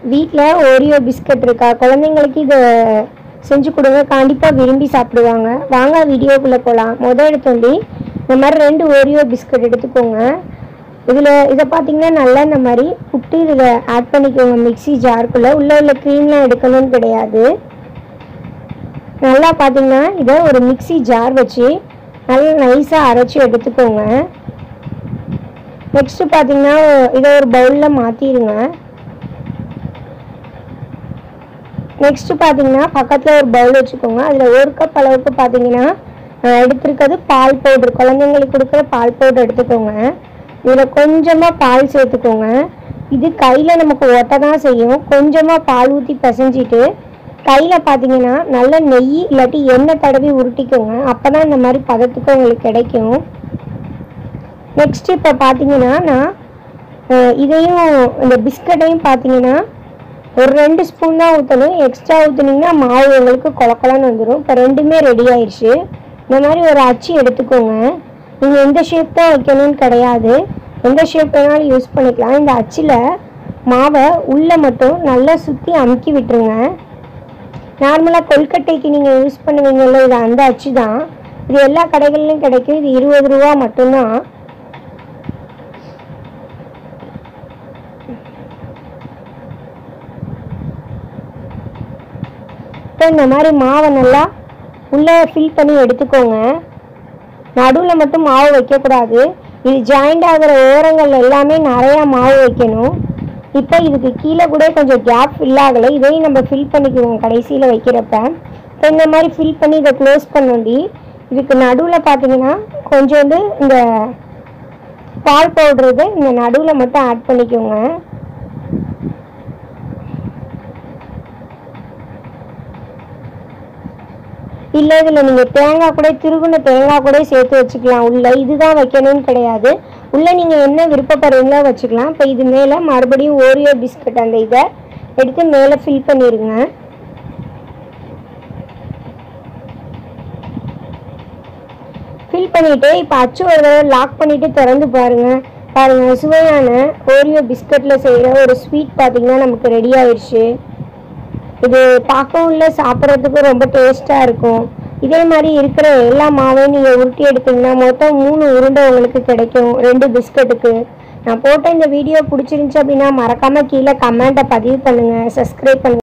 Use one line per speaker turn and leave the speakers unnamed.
வீட்டில் Oreo biscuit இருக்கா குழந்தைங்களுக்கு இதை செஞ்சு கொடுங்க கண்டிப்பாக விரும்பி சாப்பிடுவாங்க வாங்க வீடியோக்குள்ளே போகலாம் முதல் எடுத்தோண்டி இந்த மாதிரி ரெண்டு ஓரியோ பிஸ்கட் எடுத்துக்கோங்க இதில் இதை பார்த்தீங்கன்னா நல்லா இந்த மாதிரி புட்டு இதில் ஆட் பண்ணிக்கோங்க மிக்ஸி ஜாருக்குள்ளே உள்ளே உள்ள க்ரீம்லாம் எடுக்கணும்னு கிடையாது நல்லா பார்த்தீங்கன்னா இதை ஒரு மிக்ஸி ஜார் வச்சு நல்லா நைஸாக அரைச்சி எடுத்துக்கோங்க நெக்ஸ்ட்டு பார்த்தீங்கன்னா இதை ஒரு பவுலில் மாற்றிடுங்க நெக்ஸ்ட்டு பார்த்தீங்கன்னா பக்கத்தில் ஒரு பவுல் வச்சுக்கோங்க அதில் ஒரு கப் அளவுக்கு பார்த்தீங்கன்னா நான் எடுத்திருக்கிறது பால் பவுடர் குழந்தைங்களுக்கு கொடுக்குற பால் பவுடர் எடுத்துக்கோங்க இதில் கொஞ்சமாக பால் சேர்த்துக்கோங்க இது கையில் நமக்கு ஒட்ட தான் செய்யும் கொஞ்சமாக பால் ஊற்றி பிசைஞ்சிட்டு கையில் பார்த்தீங்கன்னா நல்ல நெய் இல்லாட்டி எண்ணெய் தடவி உருட்டிக்கோங்க அப்போ தான் இந்த மாதிரி பதத்துக்கு உங்களுக்கு கிடைக்கும் நெக்ஸ்ட் இப்போ பார்த்தீங்கன்னா நான் அஹ், இதையும் இந்த பிஸ்கட்டையும் பார்த்தீங்கன்னா ஒரு ரெண்டு ஸ்பூன் தான் ஊற்றணும் எக்ஸ்ட்ரா ஊற்றுனீங்கன்னா மாவு உங்களுக்கு கொலக்கொலன்னு வந்துடும் இப்போ ரெண்டுமே ரெடி ஆயிடுச்சு இந்த மாதிரி ஒரு அச்சு எடுத்துக்கோங்க நீங்கள் எந்த ஷேப் தான் வைக்கணும்னு கிடையாது எந்த ஷேப் வேணாலும் யூஸ் பண்ணிக்கலாம் இந்த அச்சில் மாவை உள்ளே மட்டும் நல்லா சுற்றி அமுக்கி விட்டுருங்க நார்மலாக கொல்கட்டைக்கு நீங்கள் யூஸ் பண்ணுவீங்கல்ல இது அந்த அச்சு தான் இது எல்லா கடைகள்லையும் கிடைக்கும் இது இருபது ரூபா மட்டும்தான் இப்போ இந்த மாதிரி மாவை நல்லா உள்ளே ஃபில் பண்ணி எடுத்துக்கோங்க நடுவில் மட்டும் மாவு வைக்கக்கூடாது இது ஜாயிண்ட் ஆகிற ஓரங்கள் எல்லாமே நிறையா மாவு வைக்கணும் இப்போ இதுக்கு கீழே கூட கொஞ்சம் கேப் ஃபில் ஆகலை இதையும் நம்ம ஃபில் பண்ணிக்குவோம் கடைசியில் வைக்கிறப்ப இப்போ இந்த மாதிரி ஃபில் பண்ணி இதை க்ளோஸ் பண்ணோண்டி இதுக்கு நடுவில் பார்த்தீங்கன்னா கொஞ்சோண்டு இந்த பால் பவுடர் இது இந்த நடுவில் மட்டும் ஆட் பண்ணிக்கோங்க இல்லை இதில் நீங்கள் தேங்காய் கூட திருகுன தேங்காய் கூட சேர்த்து வச்சுக்கலாம் உள்ளே இதுதான் வைக்கணும்னு கிடையாது உள்ளே நீங்கள் என்ன விருப்பப்படுறீங்களோ வச்சுக்கலாம் இப்போ இது மேலே மறுபடியும் ஓரியோ பிஸ்கட் அந்த இதை எடுத்து மேலே ஃபில் பண்ணிடுங்க ஃபில் பண்ணிவிட்டு இப்போ அச்சு ஒரு தடவை லாக் பண்ணிவிட்டு திறந்து பாருங்கள் பாருங்கள் சுவையான ஓரியோ பிஸ்கட்டில் செய்கிற ஒரு ஸ்வீட் பார்த்தீங்கன்னா நமக்கு ரெடி ஆயிடுச்சு இது பார்க்கவும் இல்லை சாப்பிட்றதுக்கும் ரொம்ப டேஸ்ட்டாக இருக்கும் இதே மாதிரி இருக்கிற எல்லா மாவையும் நீங்கள் உருட்டி எடுத்தீங்கன்னா மொத்தம் மூணு உருண்டை உங்களுக்கு கிடைக்கும் ரெண்டு பிஸ்கட்டுக்கு நான் போட்ட இந்த வீடியோ பிடிச்சிருந்துச்சு அப்படின்னா மறக்காமல் கீழே கமெண்ட்டை பதிவு பண்ணுங்கள் சப்ஸ்கிரைப் பண்ணுங்கள்